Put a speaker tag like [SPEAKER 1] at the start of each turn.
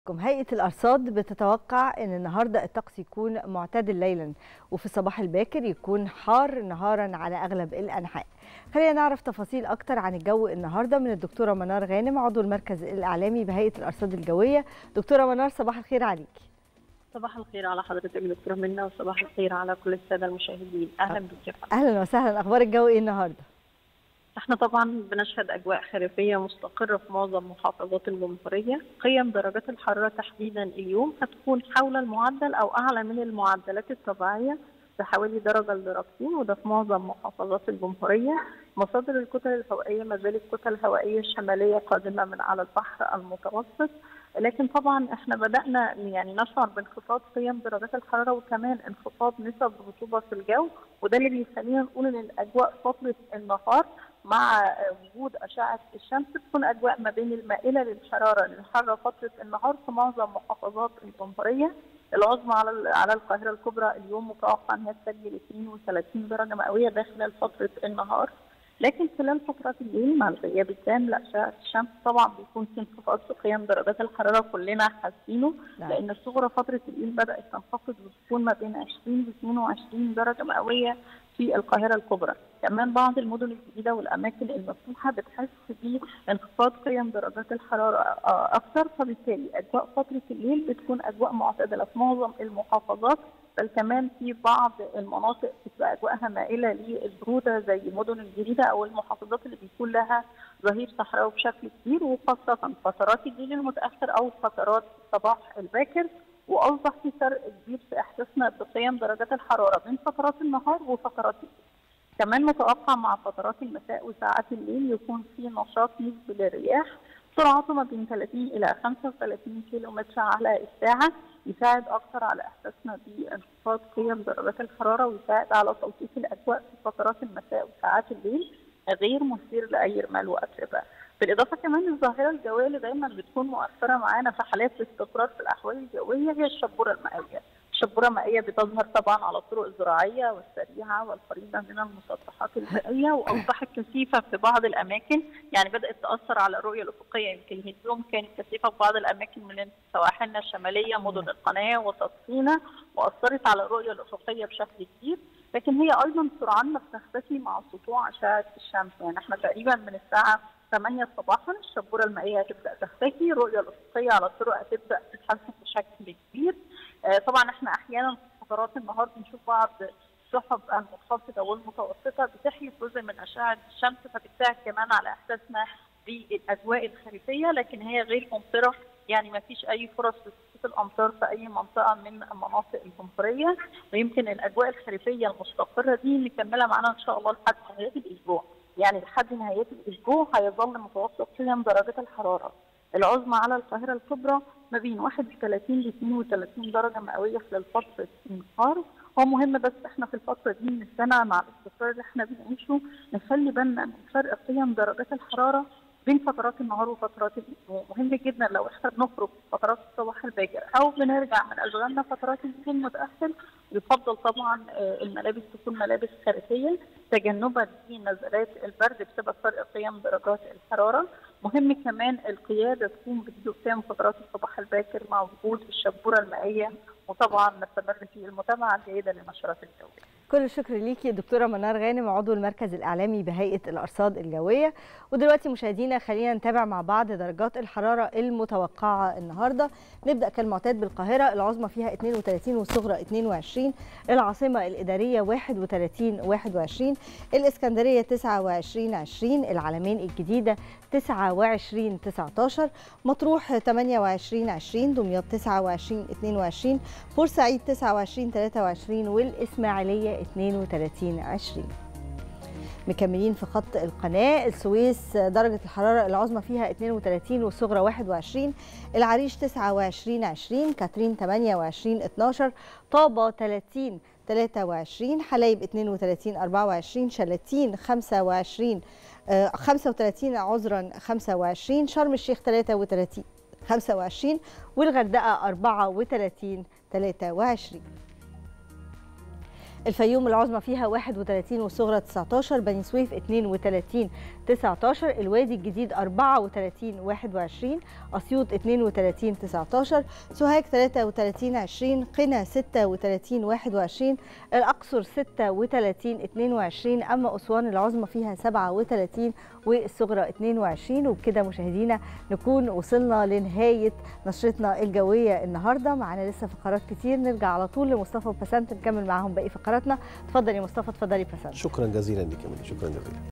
[SPEAKER 1] هيئة الأرصاد بتتوقع أن النهاردة الطقس يكون معتدل ليلا وفي الصباح الباكر يكون حار نهارا على أغلب الأنحاء خلينا نعرف تفاصيل أكتر عن الجو النهاردة من الدكتورة منار غانم عضو المركز الإعلامي بهيئة الأرصاد الجوية دكتورة منار صباح الخير عليكي
[SPEAKER 2] صباح الخير على حضرتك دكتورة منى وصباح الخير على كل السادة المشاهدين أهلا بك
[SPEAKER 1] أهلا وسهلا أخبار الجو إيه النهاردة؟
[SPEAKER 2] احنا طبعا بنشهد اجواء خريفيه مستقره في معظم محافظات الجمهوريه، قيم درجات الحراره تحديدا اليوم هتكون حول المعدل او اعلى من المعدلات الطبيعيه بحوالي درجه لدرجتين وده في معظم محافظات الجمهوريه، مصادر الكتل الهوائيه ما زالت كتل هوائيه شماليه قادمه من على البحر المتوسط، لكن طبعا احنا بدانا يعني نشعر بانخفاض قيم درجات الحراره وكمان انخفاض نسب الرطوبه في الجو وده اللي بيخلينا نقول ان الاجواء فتره النهار مع وجود اشعه الشمس تكون اجواء ما بين المائله للحراره للحاره فتره النهار في معظم محافظات الجمهوريه العظمى على على القاهره الكبرى اليوم متوقع ان هي تسجل 32 درجه مئويه داخل فتره النهار لكن خلال فترات الليل مع الغياب التام لاشعه الشمس طبعا بيكون في انخفاض في قيم درجات الحراره كلنا حاسينه لان الصغرى فتره الليل بدات تنخفض وتكون ما بين 20 ل 22 درجه مئويه في القاهره الكبرى، كمان بعض المدن الجديده والاماكن المفتوحه بتحس بانخفاض قيم درجات الحراره اكثر فبالتالي اجواء فتره الليل بتكون اجواء معتدله في معظم المحافظات بل كمان في بعض المناطق بتبقى اجواءها مائله للبروده زي مدن الجديده او المحافظات اللي بيكون لها ظهير صحراوي بشكل كبير وخاصه فترات الليل المتاخر او فترات الصباح الباكر واصبح في فرق كبير في احساسنا بقيم درجات الحراره بين فترات النهار وفترات الليل. كمان متوقع مع فترات المساء وساعات الليل يكون في نشاط نسبي للرياح سرعته ما بين 30 الى 35 كيلو متر على الساعه يساعد اكثر على احساسنا بانخفاض قيم درجات الحراره ويساعد على تلطيف الاجواء في فترات المساء وساعات الليل غير مثير لاي رمال واتربه. بالاضافه كمان الظاهره الجويه اللي دايما بتكون مؤثره معانا في حالات الاستقرار في الاحوال الجويه هي الشبوره المائيه. الشبوره المائيه بتظهر طبعا على الطرق الزراعيه والسريعه والقريبه من المسطحات المائيه واصبحت كثيفه في بعض الاماكن يعني بدات تاثر على الرؤيه الافقيه يمكن اليوم كانت كثيفه في بعض الاماكن من سواحلنا الشماليه مدن القناه وسط سيناء واثرت على الرؤيه الافقيه بشكل كبير لكن هي ايضا سرعان ما بتختفي مع سطوع اشعه الشمس يعني احنا تقريبا من الساعه 8 صباحا الشبوره المائيه هتبدا تختفي الرؤيه الافقيه على الطرق هتبدا تتحسن بشكل كبير آه طبعا احنا احيانا في فترات النهار بنشوف بعض السحب المنخفضه والمتوسطه بتحجب جزء من اشعه الشمس فبتساعد كمان على احساسنا بالاجواء الخريفيه لكن هي غير ممطره يعني ما فيش اي فرص لسقوط الامطار في اي منطقه من المناطق الجمهوريه ويمكن الاجواء الخريفيه المستقره دي نكملها معانا ان شاء الله لحد نهايه الاسبوع يعني لحد نهايه الاسبوع هيظل متوسط قيم درجات الحراره العظمى على القاهره الكبرى ما بين 31 ل 32 درجه مئويه خلال فتره النهار هو مهم بس احنا في الفتره دي من السنه مع الاستقرار اللي احنا بنعيشه نخلي بالنا من فرق قيم درجات الحراره بين فترات النهار وفترات الليل مهم جدا لو احنا بنخرج فترات الصباح الباكر او بنرجع من اشغالنا فترات الليل المتاخر يفضل طبعا الملابس تكون ملابس خريفيه تجنبا لنزلات البرد بسبب فرق قيم درجات الحراره مهم كمان القياده تكون بهدوء تام فترات الصباح الباكر مع وجود الشبوره المائيه وطبعا نستمر في المتابعه الجيده للنشرات الجويه
[SPEAKER 1] كل الشكر ليكي دكتوره منار غانم عضو المركز الاعلامي بهيئه الارصاد الجويه ودلوقتي مشاهدينا خلينا نتابع مع بعض درجات الحراره المتوقعه النهارده نبدا كالمعتاد بالقاهره العظمى فيها 32 والصغرى 22 العاصمه الاداريه 31 21 الاسكندريه 29 20 العلمين الجديده 29 19 مطروح 28 20 دمياط 29 22 بورسعيد 29 23 والاسماعيليه 32 20 مكملين في خط القناة السويس درجة الحرارة العظمى فيها 32 والصغرى 21 العريش 29 20 كاترين 28 12 طابة 30 23 حلايب 32 24 شلاتين 25 35 عذرا 25 شرم الشيخ 33 25 والغردقة 34 23 الفيوم العظمى فيها 31 والصغرى 19 بني سويف 32 19 الوادي الجديد 34 21 اسيوط 32 19 سوهاج 33 20 قنا 36 21 الاقصر 36 22 اما اسوان العظمى فيها 37 والصغرى 22 وبكده مشاهدينا نكون وصلنا لنهايه نشرتنا الجويه النهارده معانا لسه فقرات كتير نرجع على طول لمصطفى وبسنت نكمل معاهم باقي فقراتنا اتفضل يا مصطفى اتفضلي بسنت
[SPEAKER 3] شكرا جزيلا لك يا منى شكرا جزيلا